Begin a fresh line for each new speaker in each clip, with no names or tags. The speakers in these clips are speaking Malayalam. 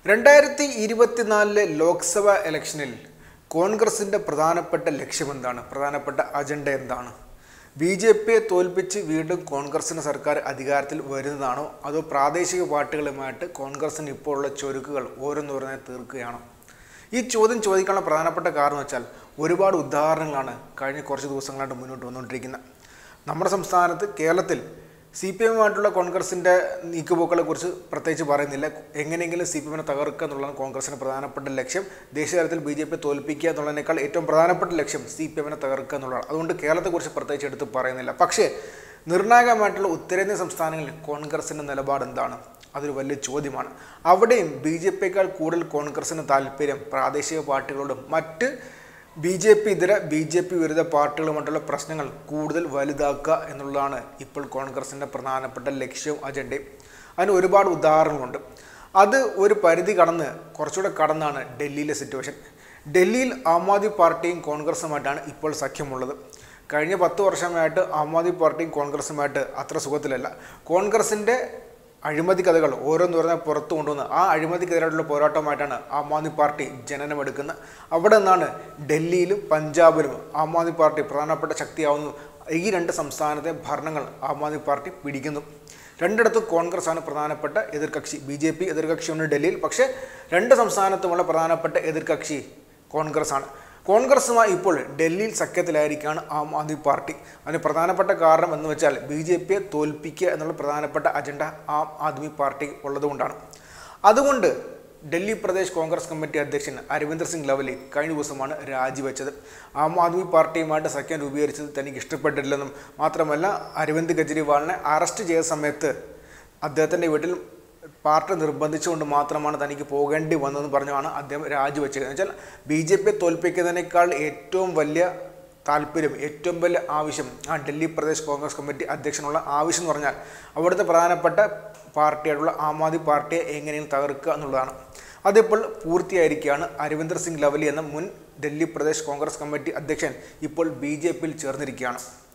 രണ്ടായിരത്തി ഇരുപത്തിനാലിലെ ലോക്സഭാ ഇലക്ഷനിൽ കോൺഗ്രസിന്റെ പ്രധാനപ്പെട്ട ലക്ഷ്യമെന്താണ് പ്രധാനപ്പെട്ട അജണ്ട എന്താണ് ബി ജെ പിയെ തോൽപ്പിച്ച് വീണ്ടും കോൺഗ്രസിന് സർക്കാർ അധികാരത്തിൽ വരുന്നതാണോ അതോ പ്രാദേശിക പാർട്ടികളുമായിട്ട് കോൺഗ്രസിന് ഇപ്പോൾ ഉള്ള ചൊരുക്കുകൾ ഓരോന്നോരോന്നായി തീർക്കുകയാണോ ഈ ചോദ്യം ചോദിക്കാനുള്ള പ്രധാനപ്പെട്ട കാരണം വെച്ചാൽ ഒരുപാട് ഉദാഹരണങ്ങളാണ് കഴിഞ്ഞ കുറച്ച് ദിവസങ്ങളായിട്ട് മുന്നോട്ട് വന്നുകൊണ്ടിരിക്കുന്നത് നമ്മുടെ സംസ്ഥാനത്ത് കേരളത്തിൽ സി പി എമ്മുമായിട്ടുള്ള കോൺഗ്രസിൻ്റെ നീക്കുപോക്കുകളെ കുറിച്ച് പ്രത്യേകിച്ച് പറയുന്നില്ല എങ്ങനെയെങ്കിലും സി പി എമ്മിനെ തകർക്കുക എന്നുള്ളതാണ് കോൺഗ്രസിന് പ്രധാനപ്പെട്ട ലക്ഷ്യം ദേശീയ തലത്തിൽ ബി ജെ പി തോൽപ്പിക്കുക എന്നുള്ളതിനേക്കാൾ ഏറ്റവും പ്രധാനപ്പെട്ട ലക്ഷ്യം സി പി എമ്മിനെ തകർക്കുക എന്നുള്ളതാണ് അതുകൊണ്ട് കേരളത്തെക്കുറിച്ച് പ്രത്യേകിച്ച് എടുത്ത് പറയുന്നില്ല പക്ഷേ നിർണായകമായിട്ടുള്ള ഉത്തരേന്ത്യൻ സംസ്ഥാനങ്ങളിൽ കോൺഗ്രസിൻ്റെ നിലപാട് എന്താണ് അതൊരു വലിയ ചോദ്യമാണ് അവിടെയും ബി ജെ പിയേക്കാൾ കൂടുതൽ കോൺഗ്രസിന് താല്പര്യം പ്രാദേശിക പാർട്ടികളോടും മറ്റ് ബി ജെ പി ഇതര ബി ജെ പി വിരുദ്ധ പാർട്ടികളുമായിട്ടുള്ള പ്രശ്നങ്ങൾ കൂടുതൽ വലുതാക്കുക എന്നുള്ളതാണ് ഇപ്പോൾ കോൺഗ്രസിൻ്റെ പ്രധാനപ്പെട്ട ലക്ഷ്യവും അജണ്ടയും അതിന് ഒരുപാട് ഉദാഹരണങ്ങളുണ്ട് അത് ഒരു പരിധി കടന്ന് കുറച്ചുകൂടെ കടന്നാണ് ഡൽഹിയിലെ സിറ്റുവേഷൻ ഡൽഹിയിൽ ആം ആദ്മി പാർട്ടിയും കോൺഗ്രസുമായിട്ടാണ് ഇപ്പോൾ സഖ്യമുള്ളത് കഴിഞ്ഞ പത്ത് വർഷമായിട്ട് ആം ആദ്മി പാർട്ടിയും കോൺഗ്രസുമായിട്ട് അത്ര സുഖത്തിലല്ല കോൺഗ്രസിൻ്റെ അഴിമതി കഥകൾ ഓരോന്നോരോന്നെ പുറത്തു കൊണ്ടുവന്ന് ആ അഴിമതിക്കെതിരായിട്ടുള്ള പോരാട്ടമായിട്ടാണ് ആം ആദ്മി പാർട്ടി ജനനമെടുക്കുന്നത് അവിടെ നിന്നാണ് ഡൽഹിയിലും പഞ്ചാബിലും ആം ആദ്മി പാർട്ടി പ്രധാനപ്പെട്ട ശക്തിയാവുന്നു ഈ രണ്ട് സംസ്ഥാനത്തെ ഭരണങ്ങൾ ആം ആദ്മി പാർട്ടി പിടിക്കുന്നു രണ്ടിടത്തും കോൺഗ്രസ് ആണ് പ്രധാനപ്പെട്ട എതിർകക്ഷി ബി ജെ പി എതിർകക്ഷിയുണ്ട് ഡൽഹിയിൽ പക്ഷേ രണ്ട് സംസ്ഥാനത്തുമുള്ള പ്രധാനപ്പെട്ട എതിർകക്ഷി കോൺഗ്രസ് ആണ് കോൺഗ്രസുമായി ഇപ്പോൾ ഡൽഹിയിൽ സഖ്യത്തിലായിരിക്കുകയാണ് ആം ആദ്മി പാർട്ടി അതിന് പ്രധാനപ്പെട്ട കാരണം എന്ന് വെച്ചാൽ ബി ജെ പിയെ തോൽപ്പിക്കുക എന്നുള്ള പ്രധാനപ്പെട്ട അജണ്ട ആം ആദ്മി പാർട്ടി ഉള്ളതുകൊണ്ടാണ് അതുകൊണ്ട് ഡൽഹി പ്രദേശ് കോൺഗ്രസ് കമ്മിറ്റി അധ്യക്ഷൻ അരവിന്ദർ സിംഗ് ലവലി കഴിഞ്ഞ ദിവസമാണ് രാജിവെച്ചത് ആം ആദ്മി പാർട്ടിയുമായിട്ട് സഖ്യം രൂപീകരിച്ചത് തനിക്ക് ഇഷ്ടപ്പെട്ടില്ലെന്നും മാത്രമല്ല അരവിന്ദ് കെജ്രിവാളിനെ അറസ്റ്റ് ചെയ്ത സമയത്ത് അദ്ദേഹത്തിൻ്റെ വീട്ടിൽ പാർട്ടി നിർബന്ധിച്ചുകൊണ്ട് മാത്രമാണ് തനിക്ക് പോകേണ്ടി വന്നതെന്ന് പറഞ്ഞാണ് അദ്ദേഹം രാജിവെച്ചത് എന്ന് വെച്ചാൽ ബി ജെ പിയെ തോൽപ്പിക്കുന്നതിനേക്കാൾ ഏറ്റവും വലിയ താല്പര്യം ഏറ്റവും വലിയ ആവശ്യം ആ ഡൽഹി പ്രദേശ് കോൺഗ്രസ് കമ്മിറ്റി അധ്യക്ഷനുള്ള ആവശ്യം എന്ന് പറഞ്ഞാൽ അവിടുത്തെ പ്രധാനപ്പെട്ട പാർട്ടിയായിട്ടുള്ള ആം ആദ്മി പാർട്ടിയെ എങ്ങനെയും തകർക്കുക എന്നുള്ളതാണ് അതിപ്പോൾ പൂർത്തിയായിരിക്കുകയാണ് അരവിന്ദർ സിംഗ് ലവലി എന്ന മുൻ ഡൽഹി പ്രദേശ് കോൺഗ്രസ് കമ്മിറ്റി അധ്യക്ഷൻ ഇപ്പോൾ ബി ജെ പിയിൽ ചേർന്നിരിക്കുകയാണ്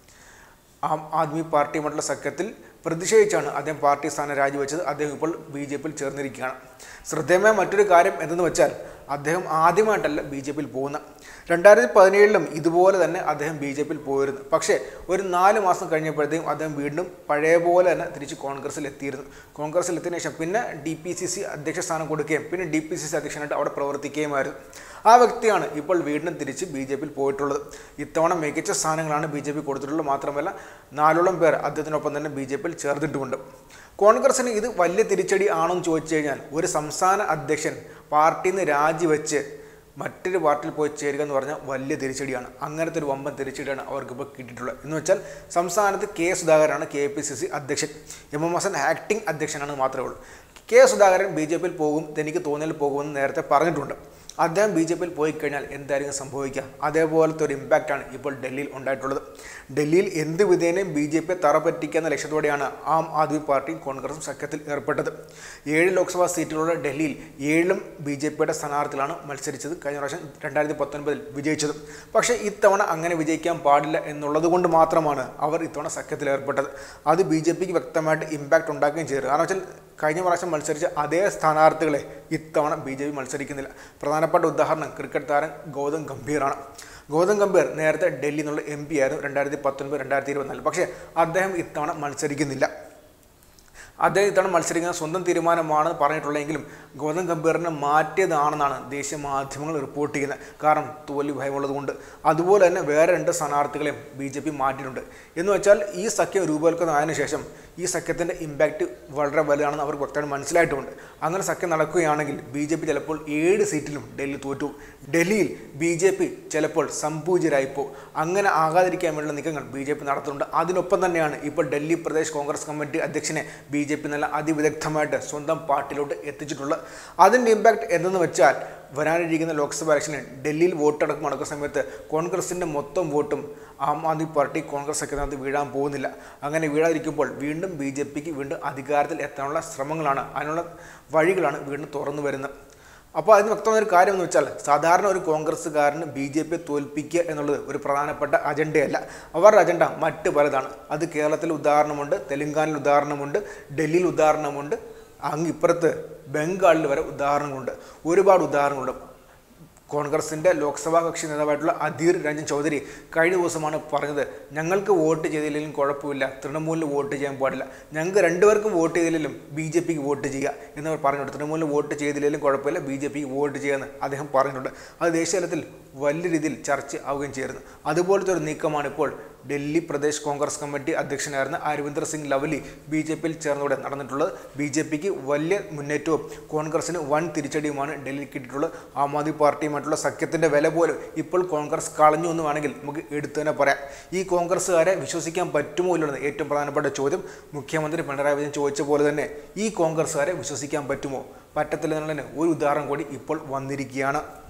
ആം ആദ്മി പാർട്ടിയുമായിട്ടുള്ള സഖ്യത്തിൽ പ്രതിഷേധിച്ചാണ് അദ്ദേഹം പാർട്ടി സ്ഥാനം രാജിവെച്ചത് അദ്ദേഹം ഇപ്പോൾ ബി ജെ പിയിൽ ചേർന്നിരിക്കുകയാണ് ശ്രദ്ധേയമായ മറ്റൊരു കാര്യം എന്തെന്ന് വെച്ചാൽ അദ്ദേഹം ആദ്യമായിട്ടല്ല ബി ജെ പിയിൽ പോകുന്ന രണ്ടായിരത്തി പതിനേഴിലും ഇതുപോലെ തന്നെ അദ്ദേഹം ബി ജെ പിയിൽ പോയിരുന്നു പക്ഷേ ഒരു നാല് മാസം കഴിഞ്ഞപ്പോഴത്തേക്കും അദ്ദേഹം വീണ്ടും പഴയ പോലെ തന്നെ തിരിച്ച് കോൺഗ്രസ്സിൽ എത്തിയിരുന്നു കോൺഗ്രസ്സിൽ എത്തിയതിനു ശേഷം പിന്നെ ഡി പി സി സി അധ്യക്ഷ സ്ഥാനം കൊടുക്കുകയും പിന്നെ ഡി പി സി സി അധ്യക്ഷനായിട്ട് അവിടെ പ്രവർത്തിക്കുകയുമായിരുന്നു ആ വ്യക്തിയാണ് ഇപ്പോൾ വീണ്ടും തിരിച്ച് ബി ജെ പിയിൽ പോയിട്ടുള്ളത് ഇത്തവണ മികച്ച സ്ഥാനങ്ങളാണ് ബി ജെ പി കൊടുത്തിട്ടുള്ളത് മാത്രമല്ല നാലോളം പേർ അദ്ദേഹത്തിനൊപ്പം തന്നെ ബി ജെ പിയിൽ ചേർന്നിട്ടുമുണ്ട് കോൺഗ്രസിന് ഇത് വലിയ തിരിച്ചടി ആണെന്ന് ചോദിച്ചു കഴിഞ്ഞാൽ ഒരു സംസ്ഥാന അധ്യക്ഷൻ പാർട്ടിയിൽ നിന്ന് രാജിവെച്ച് മറ്റൊരു പാർട്ടിയിൽ പോയി ചേരുക എന്ന് പറഞ്ഞാൽ വലിയ തിരിച്ചടിയാണ് അങ്ങനത്തെ ഒരു വമ്പൻ തിരിച്ചടിയാണ് അവർക്കിപ്പോൾ കിട്ടിയിട്ടുള്ളത് എന്ന് വെച്ചാൽ സംസ്ഥാനത്ത് കെ സുധാകരനാണ് കെ പി സി സി അധ്യക്ഷൻ എം എം ഹസൻ ആക്ടിംഗ് അധ്യക്ഷനാണ് മാത്രമേ ഉള്ളൂ കെ സുധാകരൻ ബി ജെ പിയിൽ പോകും എനിക്ക് തോന്നിയാൽ പോകുമെന്ന് നേരത്തെ പറഞ്ഞിട്ടുണ്ട് അദ്ദേഹം ബി ജെ പിയിൽ പോയി കഴിഞ്ഞാൽ എന്തായിരിക്കും സംഭവിക്കുക അതേപോലത്തെ ഒരു ഇമ്പാക്റ്റാണ് ഇപ്പോൾ ഡൽഹിയിൽ ഉണ്ടായിട്ടുള്ളത് ഡൽഹിയിൽ എന്ത് വിധേനയും ബി ജെ പിയെ തറപറ്റിക്കുക എന്ന ലക്ഷ്യത്തോടെയാണ് ആം ആദ്മി പാർട്ടിയും കോൺഗ്രസും സഖ്യത്തിൽ ഏർപ്പെട്ടത് ഏഴ് ലോക്സഭാ സീറ്റുകളുള്ള ഡൽഹിയിൽ ഏഴും ബി ജെ പിയുടെ സ്ഥാനാർത്ഥികളാണ് മത്സരിച്ചത് കഴിഞ്ഞ പ്രാവശ്യം രണ്ടായിരത്തി പത്തൊൻപതിൽ വിജയിച്ചത് പക്ഷേ ഇത്തവണ അങ്ങനെ വിജയിക്കാൻ പാടില്ല എന്നുള്ളത് കൊണ്ട് മാത്രമാണ് അവർ ഇത്തവണ സഖ്യത്തിൽ ഏർപ്പെട്ടത് അത് ബി ജെ പിക്ക് വ്യക്തമായിട്ട് ഇമ്പാക്റ്റ് ഉണ്ടാക്കുകയും ചെയ്തു കാരണം വെച്ചാൽ കഴിഞ്ഞ പ്രാവശ്യം മത്സരിച്ച അതേ സ്ഥാനാർത്ഥികളെ ഇത്തവണ ബി ജെ പി മത്സരിക്കുന്നില്ല പ്രധാനപ്പെട്ട ഉദാഹരണം ക്രിക്കറ്റ് താരം ഗൗതം ഗംഭീറാണ് ഗൗതം ഗംഭീർ നേരത്തെ ഡൽഹിയിൽ നിന്നുള്ള എം പി ആയിരുന്നു രണ്ടായിരത്തി പത്തൊൻപത് രണ്ടായിരത്തി ഇരുപത്തിനാല് പക്ഷേ അദ്ദേഹം ഇത്തവണ മത്സരിക്കുന്നില്ല അദ്ദേഹം ഇത്തവണ മത്സരിക്കുന്ന സ്വന്തം തീരുമാനമാണെന്ന് പറഞ്ഞിട്ടുള്ളെങ്കിലും ഗൗതം ഗംഭീറിനെ മാറ്റിയതാണെന്നാണ് ദേശീയ മാധ്യമങ്ങൾ റിപ്പോർട്ട് ചെയ്യുന്നത് കാരണം തോൽവി ഭയമുള്ളതുകൊണ്ട് അതുപോലെ തന്നെ വേറെ രണ്ട് സ്ഥാനാർത്ഥികളെയും ബി ജെ പി മാറ്റിയിട്ടുണ്ട് എന്ന് വെച്ചാൽ ഈ സഖ്യം രൂപവൽക്കരണമായതിനു ശേഷം ഈ സഖ്യത്തിൻ്റെ ഇമ്പാക്റ്റ് വളരെ വലുതാണെന്ന് അവർക്ക് വ്യക്തമായി മനസ്സിലായിട്ടുമുണ്ട് അങ്ങനെ സഖ്യം നടക്കുകയാണെങ്കിൽ ബി ജെ പി ചിലപ്പോൾ ഏഴ് സീറ്റിലും ഡൽഹി തോറ്റു ഡൽഹിയിൽ ബി ജെ പി ചിലപ്പോൾ സംപൂജ്യരായിപ്പോൾ അങ്ങനെ ആകാതിരിക്കാൻ വേണ്ടിയുള്ള നീക്കങ്ങൾ ബി ജെ പി നടത്തുന്നുണ്ട് അതിനൊപ്പം തന്നെയാണ് ഇപ്പോൾ ഡൽഹി പ്രദേശ് കോൺഗ്രസ് കമ്മിറ്റി അധ്യക്ഷനെ ബി ജെ പി നല്ല അതിവിദഗ്ധമായിട്ട് സ്വന്തം പാർട്ടിയിലോട്ട് എത്തിച്ചിട്ടുള്ളത് അതിൻ്റെ ഇമ്പാക്റ്റ് എന്തെന്ന് വെച്ചാൽ വരാനിരിക്കുന്ന ലോക്സഭ ഇലക്ഷനിൽ ഡൽഹിയിൽ വോട്ടെടുപ്പ് നടക്കുന്ന സമയത്ത് കോൺഗ്രസിൻ്റെ മൊത്തം വോട്ടും ആം ആദ്മി പാർട്ടി കോൺഗ്രസ് സഖ്യത്തിനകത്ത് വീഴാൻ പോകുന്നില്ല അങ്ങനെ വീഴാതിരിക്കുമ്പോൾ വീണ്ടും ബി ജെ പിക്ക് വീണ്ടും അധികാരത്തിൽ എത്താനുള്ള ശ്രമങ്ങളാണ് അതിനുള്ള വഴികളാണ് വീണ്ടും തുറന്നു വരുന്നത് അപ്പോൾ അതിന് വ്യക്തമായ ഒരു കാര്യം എന്ന് വെച്ചാൽ സാധാരണ ഒരു കോൺഗ്രസ്സുകാരന് ബി ജെ പിയെ തോൽപ്പിക്കുക എന്നുള്ളത് ഒരു പ്രധാനപ്പെട്ട അജണ്ടയല്ല അവരുടെ അജണ്ട മറ്റ് പലതാണ് അത് കേരളത്തിൽ ഉദാഹരണമുണ്ട് തെലങ്കാനയിൽ ഉദാഹരണമുണ്ട് ഡൽഹിയിൽ ഉദാഹരണമുണ്ട് അങ്ങ് ഇപ്പുറത്ത് ബംഗാളിൽ വരെ ഉദാഹരണങ്ങളുണ്ട് ഒരുപാട് ഉദാഹരണങ്ങളുണ്ട് കോൺഗ്രസിന്റെ ലോക്സഭാ കക്ഷി നേതാവായിട്ടുള്ള അധീർ രഞ്ജൻ ചൗധരി കഴിഞ്ഞ ദിവസമാണ് പറഞ്ഞത് ഞങ്ങൾക്ക് വോട്ട് ചെയ്തില്ലെങ്കിലും കുഴപ്പമില്ല തൃണമൂലിന് വോട്ട് ചെയ്യാൻ പാടില്ല ഞങ്ങൾക്ക് രണ്ടുപേർക്കും വോട്ട് ചെയ്തില്ലെങ്കിലും ബി ജെ പിക്ക് വോട്ട് ചെയ്യുക എന്നവർ പറഞ്ഞിട്ടുണ്ട് തൃണമൂലിന് വോട്ട് ചെയ്തില്ലെങ്കിലും കുഴപ്പമില്ല ബി ജെ പിക്ക് വോട്ട് ചെയ്യുമെന്ന് അദ്ദേഹം പറഞ്ഞിട്ടുണ്ട് അത് ദേശീയ തലത്തിൽ വലിയ രീതിയിൽ ചർച്ച ആവുകയും ചെയ്യുന്നു അതുപോലത്തെ ഒരു നീക്കമാണ് ഇപ്പോൾ ഡൽഹി പ്രദേശ് കോൺഗ്രസ് കമ്മിറ്റി അധ്യക്ഷനായിരുന്ന അരവിന്ദർ സിംഗ് ലവ്ലി ബി ജെ പിയിൽ ചേർന്നതോടെ നടന്നിട്ടുള്ളത് ബി ജെ പിക്ക് വലിയ മുന്നേറ്റവും കോൺഗ്രസിന് വൻ തിരിച്ചടിയുമാണ് ഡൽഹിയിൽ കിട്ടിയിട്ടുള്ളത് ആം ആദ്മി പാർട്ടിയുമായിട്ടുള്ള സഖ്യത്തിൻ്റെ വില പോലും ഇപ്പോൾ കോൺഗ്രസ് കളഞ്ഞു എന്ന് വേണമെങ്കിൽ നമുക്ക് എടുത്തു തന്നെ പറയാം ഈ കോൺഗ്രസ്സുകാരെ വിശ്വസിക്കാൻ പറ്റുമോ ഇല്ലെന്ന് ഏറ്റവും പ്രധാനപ്പെട്ട ചോദ്യം മുഖ്യമന്ത്രി പിണറായി വിജയൻ ചോദിച്ച പോലെ തന്നെ ഈ കോൺഗ്രസ്സുകാരെ വിശ്വസിക്കാൻ പറ്റുമോ പറ്റത്തില്ല എന്നുള്ളതിന് ഒരു ഉദാഹരണം കൂടി ഇപ്പോൾ വന്നിരിക്കുകയാണ്